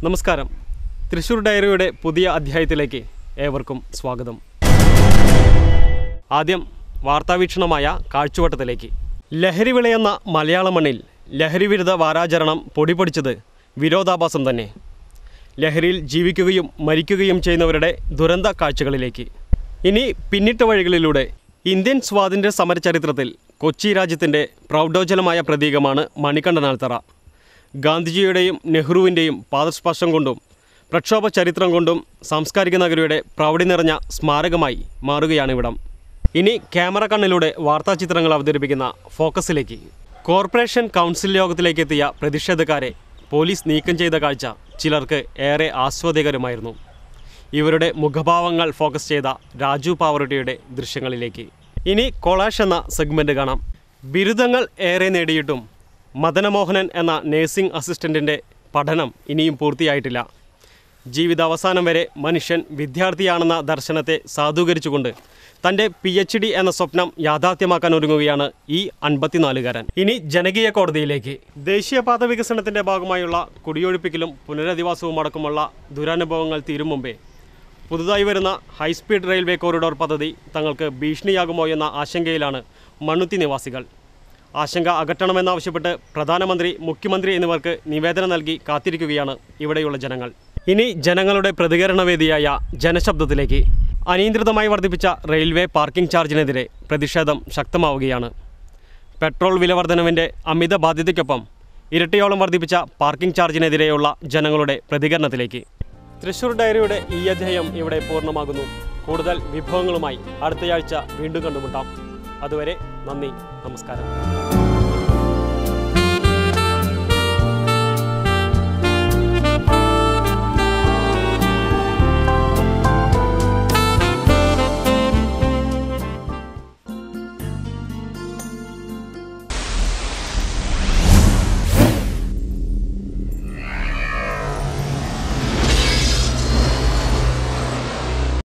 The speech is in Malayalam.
നമസ്കാരം തൃശ്ശൂർ ഡയറിയുടെ പുതിയ അധ്യായത്തിലേക്ക് ഏവർക്കും സ്വാഗതം ആദ്യം വാർത്താവീക്ഷണമായ കാഴ്ചവട്ടത്തിലേക്ക് ലഹരി വിളയെന്ന മലയാള മണ്ണിൽ ലഹരി വിരുദ്ധ വാരാചരണം പൊടിപൊടിച്ചത് വിരോധാഭാസം തന്നെ ലഹരിയിൽ ജീവിക്കുകയും മരിക്കുകയും ചെയ്യുന്നവരുടെ ദുരന്ത കാഴ്ചകളിലേക്ക് ഇനി പിന്നിട്ട വഴികളിലൂടെ ഇന്ത്യൻ സ്വാതന്ത്ര്യ സമര ചരിത്രത്തിൽ കൊച്ചി രാജ്യത്തിൻ്റെ പ്രൗഢോജ്വലമായ പ്രതീകമാണ് മണികണ്ഠനാൽത്തറ ഗാന്ധിജിയുടെയും നെഹ്റുവിൻ്റെയും പാദസ്പർശം കൊണ്ടും പ്രക്ഷോഭ ചരിത്രം കൊണ്ടും സാംസ്കാരിക നഗരിയുടെ പ്രൗഢി നിറഞ്ഞ സ്മാരകമായി മാറുകയാണിവിടം ഇനി ക്യാമറ കണ്ണിലൂടെ വാർത്താചിത്രങ്ങൾ അവതരിപ്പിക്കുന്ന ഫോക്കസിലേക്ക് കോർപ്പറേഷൻ കൗൺസിൽ യോഗത്തിലേക്ക് എത്തിയ പ്രതിഷേധക്കാരെ പോലീസ് നീക്കം ചെയ്ത കാഴ്ച ചിലർക്ക് ഏറെ ആസ്വാദ്യകരമായിരുന്നു ഇവരുടെ മുഖഭാവങ്ങൾ ഫോക്കസ് ചെയ്ത രാജു പാവറട്ടിയുടെ ദൃശ്യങ്ങളിലേക്ക് ഇനി കൊളാഷ് എന്ന സെഗ്മെൻറ്റ് കാണാം ബിരുദങ്ങൾ ഏറെ നേടിയിട്ടും മദനമോഹനൻ എന്ന നേഴ്സിംഗ് അസിസ്റ്റൻറ്റിൻ്റെ പഠനം ഇനിയും പൂർത്തിയായിട്ടില്ല ജീവിതാവസാനം വരെ മനുഷ്യൻ വിദ്യാർത്ഥിയാണെന്ന ദർശനത്തെ സാധൂകരിച്ചുകൊണ്ട് തൻ്റെ പി എച്ച് ഡി എന്ന സ്വപ്നം യാഥാർത്ഥ്യമാക്കാൻ ഒരുങ്ങുകയാണ് ഈ അൻപത്തിനാലുകാരൻ ഇനി ജനകീയ കോടതിയിലേക്ക് ദേശീയപാത വികസനത്തിൻ്റെ ഭാഗമായുള്ള കുടിയൊഴിപ്പിക്കലും പുനരധിവാസവും അടക്കമുള്ള ദുരനുഭവങ്ങൾ തീരും മുമ്പേ പുതുതായി വരുന്ന ഹൈസ്പീഡ് റെയിൽവേ കോറിഡോർ പദ്ധതി തങ്ങൾക്ക് ഭീഷണിയാകുമോ എന്ന ആശങ്കയിലാണ് മണ്ണുത്തി നിവാസികൾ ആശങ്ക അകറ്റണമെന്നാവശ്യപ്പെട്ട് പ്രധാനമന്ത്രി മുഖ്യമന്ത്രി എന്നിവർക്ക് നിവേദനം നൽകി കാത്തിരിക്കുകയാണ് ഇവിടെയുള്ള ജനങ്ങൾ ഇനി ജനങ്ങളുടെ പ്രതികരണവേദിയായ ജനശബ്ദത്തിലേക്ക് അനിയന്ത്രിതമായി വർദ്ധിപ്പിച്ച റെയിൽവേ പാർക്കിംഗ് ചാർജിനെതിരെ പ്രതിഷേധം ശക്തമാവുകയാണ് പെട്രോൾ വിലവർധനവിൻ്റെ അമിത ബാധ്യതയ്ക്കൊപ്പം ഇരട്ടിയോളം വർദ്ധിപ്പിച്ച പാർക്കിംഗ് ചാർജിനെതിരെയുള്ള ജനങ്ങളുടെ പ്രതികരണത്തിലേക്ക് തൃശൂർ ഡയറിയുടെ ഈ അധ്യായം ഇവിടെ പൂർണ്ണമാകുന്നു കൂടുതൽ വിഭവങ്ങളുമായി അടുത്തയാഴ്ച വീണ്ടും കണ്ടുമുട്ടാം അതുവരെ നന്ദി നമസ്കാരം